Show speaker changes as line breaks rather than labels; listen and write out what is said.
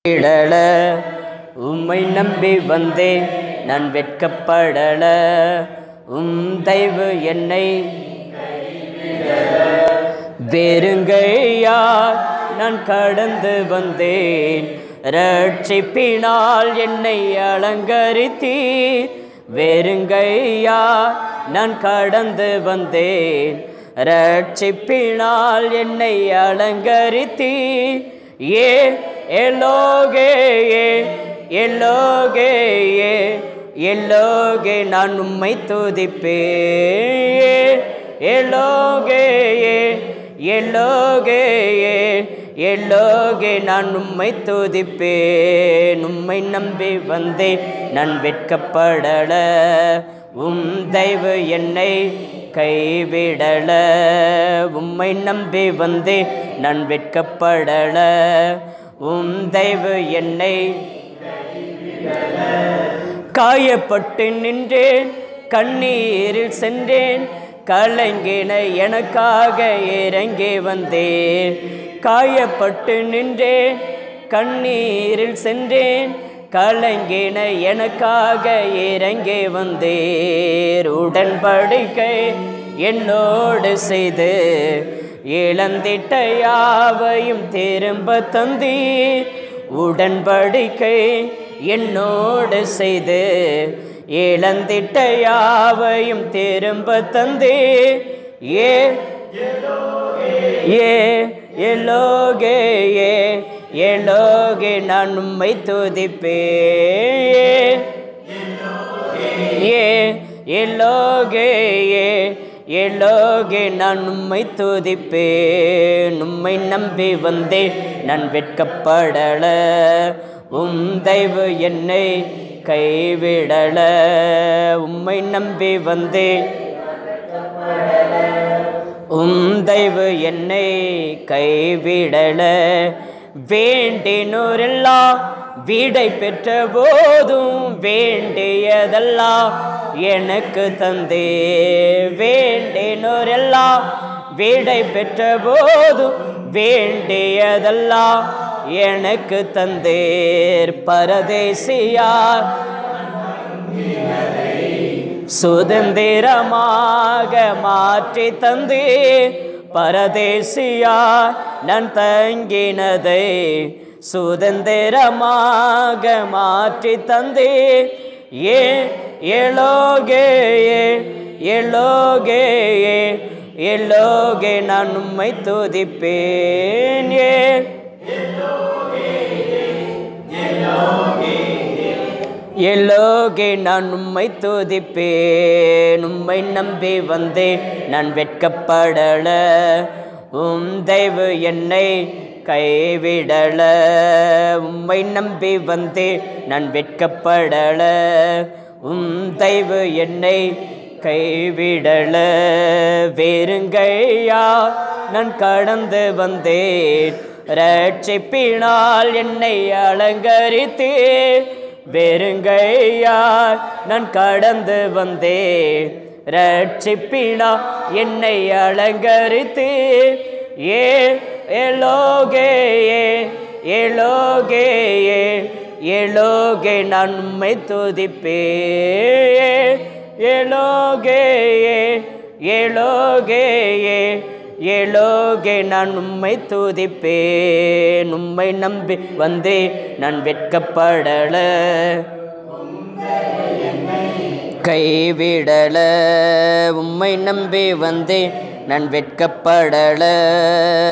இடல உம்மை நம்பி வந்தேன் நான் வெட்கப்படல உம் தயவு என்னை வெறுங்கையா நான் கடந்து வந்தேன் ரட்சிப்பினால் என்னை அலங்கரித்தீர் வெறுங்கையா நான் கடந்து வந்தேன் ரட்சிப்பினால் என்னை அலங்கரித்தீர் ஏ எல்லோகே ஏ எல்லோகே ஏ எல்லோகே நான் உம்மை துதிப்பேன் எல்லோகே ஏ எல்லோகே ஏ எல்லோகே நான் உம்மை துதிப்பேன் உம்மை நம்பி வந்தேன் நான் வெட்கப்படல உம் தெய்வ என்னை கைவிடல உம்மை நம்பி வந்தேன் நான் வெட்கப்படல உம் தெய்வ என்னை காயப்பட்டு நின்றேன் கண்ணீரில் சென்றேன் கலங்கின எனக்காக இறங்கி வந்தேன் காயப்பட்டு நின்றேன் கண்ணீரில் சென்றேன் கலங்கின எனக்காக இறங்கி வந்தேர் உடன்படிக்கை என்னோடு செய்து இழந்திட்ட யாவையும் திரும்ப தந்தீர் உடன்படிக்கை என்னோடு செய்து இழந்திட்ட யாவையும் திரும்ப தந்தே ஏ ஏ எல்லோகே ஏ எல்லோகே நான் உம்மை துதிப்பே ஏ எல்லோகே ஏ எல்லோகே நான் உம்மை துதிப்பேன் உம்மை நம்பி வந்தேன் நான் வெட்கப்படல உம் தெய்வ என்னை கைவிடல உம்மை நம்பி வந்தேன் உம் தெய்வ என்னை கைவிடல வேண்டினோரெல்லாம் வீடை பெற்ற போதும் வேண்டியதெல்லாம் எனக்கு தந்தே வேண்டினோரெல்லாம் வீடை பெற்ற போதும் வேண்டியதெல்லாம் எனக்கு தந்தேர் பரதேசியார் சுதந்திரமாக மாற்றி தந்தே பரதேசியா நான் தங்கினதை சுதந்திரமாக மாற்றி தந்தே ஏ எலோகே எலோகே எல்லோகே நான் உம்மை துதிப்பேன் ஏ எல்லோகே நான் உம்மை துதிப்பேன் உம்மை நம்பி வந்தேன் நான் வெட்கப்படல உம் தெய்வ என்னை கைவிடல உம்மை நம்பி வந்தேன் நான் வெட்கப்படல உம் தெய்வ என்னை கைவிடல வேறுங்கையா நான் கடந்து வந்தேன் ரட்சிப்பினால் என்னை அலங்கரித்தேன் வெறுங்கையார் நான் கடந்து வந்தேன் ரட்சிப்பினா என்னை அலங்கரித்து ஏ எலோகே எலோகே எலோகே நான் உம்மை துதிப்பேன் எலோகே எலோகே ஏலோகே நான் உம்மை துதிப்பேன் உம்மை நம்பி வந்தே நான் வெட்கப்படல கைவிடல உம்மை நம்பி வந்தே நான் வெட்கப்படல